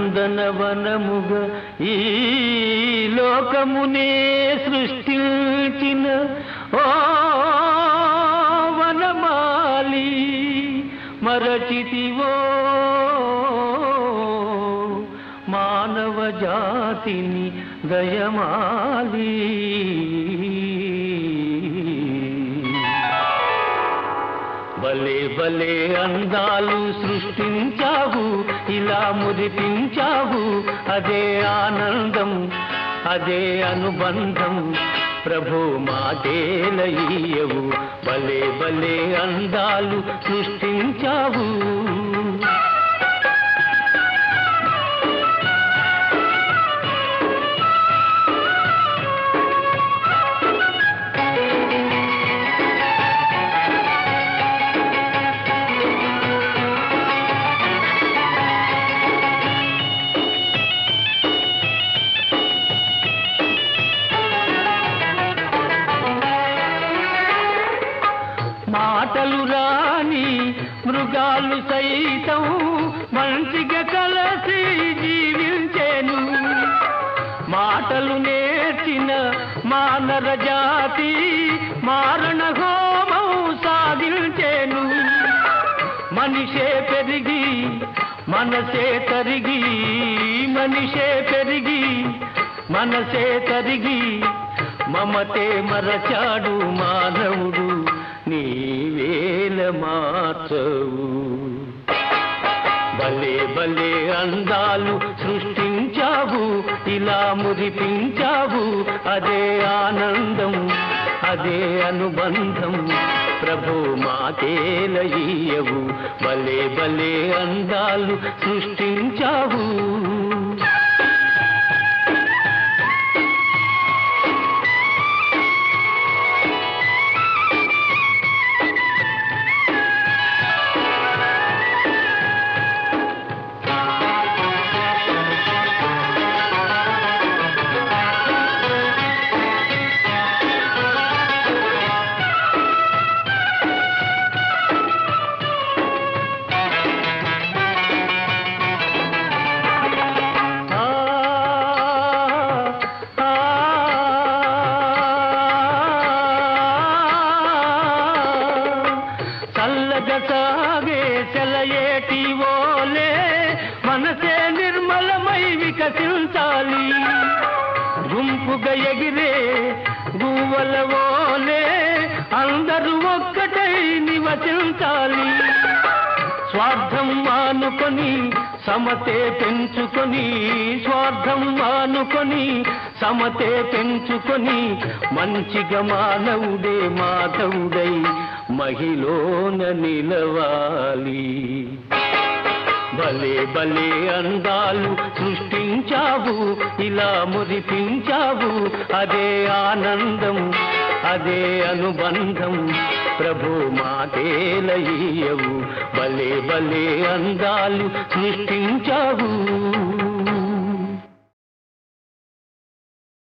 నందనవనముగ ఈ లోకమునే సృష్టించిన ఓ వనమాలి మరచితివో మానవ జాతిని దయమాలి భలే భలే అందాలు సృష్టించావు ఇలా మురిపించావు అదే ఆనందం అదే అనుబంధం ప్రభు మాటేలయ్యవు భలే భలే అందాలు సృష్టించావు మాటలు రాని మృగాలు సైతం మంచిగా కలసి జీవించేను మాటలు నేర్చిన మానర జాతి మారణ హోమం సాధించేను మనిషే పెరిగి మనసే తరిగి మనిషే పెరిగి మనసే తరిగి మమతే మరచాడు మానవుడు నీవేల మార్చవు భలే భలే అందాలు సృష్టించావు ఇలా మురిపించావు అదే ఆనందం అదే అనుబంధం ప్రభు మాతేలయ్యవు భలే భలే అందాలు సృష్టించావు ఆ ఆ చల్లగ సాగే సెలయేటి ఓలే మనసే నిర్మలమై వికసించాలి గుంపుగా ఎగిరే గువ్వల ఓలే అందరూ ఒక్కటై నివసించాలి స్వార్థం మానుకొని సమతే పెంచుకొని స్వార్థం మానుకొని సమతే పెంచుకొని మంచిగా మానవుడే మాధవుడై మహిలోన నిలవాలి భలే భలే అందాలు సృష్టించావు ఇలా మురిపించావు అదే ఆనందం అదే అనుబంధం ప్రభు మాటేలయ్యవు భలే భలే అందాలు సృష్టించావు